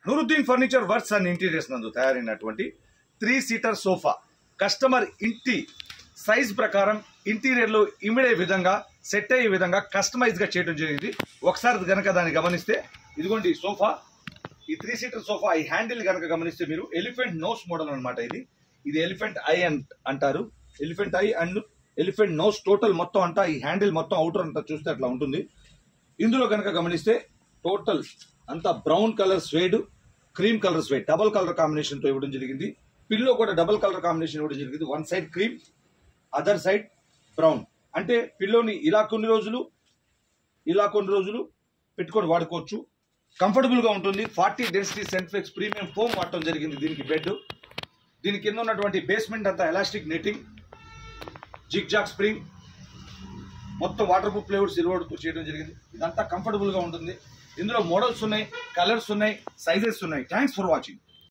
Nooruddin furniture works and interiors నందు తయారైనటువంటి three seater sofa customer ఇంటి సైజ్ ప్రకారం ఇంటీరియర్ లో ఇమిడే విధంగా సెట్ అయ్యే విధంగా కస్టమైజ్ గా చేయడం జరిగింది ఒకసారి గనక దాన్ని గమనిస్తే ఇదిగోండి ఈ సోఫా ఈ త్రీ సీటర్ సోఫా ఈ హ్యాండిల్ గనక గమనిస్తే మీరు ఎలిఫెంట్ నోస్ మోడల్ అన్నమాట ఇది ఇది ఎలిఫెంట్ ఐ అంటారు elephant eye and elephant nose total మొత్తం అంతా ఈ హ్యాండిల్ మొత్తం అవుటర్ అంతా చూస్తే అట్లా ఉంటుంది ఇందులో కనుక గమనిస్తే టోటల్ అంతా brown colour suede cream colour suede double colour combination తో ఇవ్వడం జరిగింది పిల్లో కూడా డబల్ కలర్ కాంబినేషన్ ఇవ్వడం జరిగింది one side cream other side brown అంటే పిల్లోని ఇలా కొన్ని రోజులు ఇలా కొన్ని రోజులు పెట్టుకొని వాడుకోవచ్చు కంఫర్టబుల్ గా ఉంటుంది ఫార్టీ డెన్సిటీ సెంట్ఫెక్స్ ప్రీమియం ఫోమ్ వాడటం జరిగింది దీనికి బెడ్ దీని కింద ఉన్నటువంటి బేస్మెంట్ అంతా elastic netting zigzag spring మొత్తం వాటర్ ప్రూఫ్ ఫ్లేవర్స్ ఇరవడుతూ చేయడం జరిగింది ఇదంతా కంఫర్టబుల్ గా ఉంటుంది ఇందులో మోడల్స్ ఉన్నాయి కలర్స్ ఉన్నాయి సైజెస్ ఉన్నాయి థ్యాంక్స్ ఫర్ వాచింగ్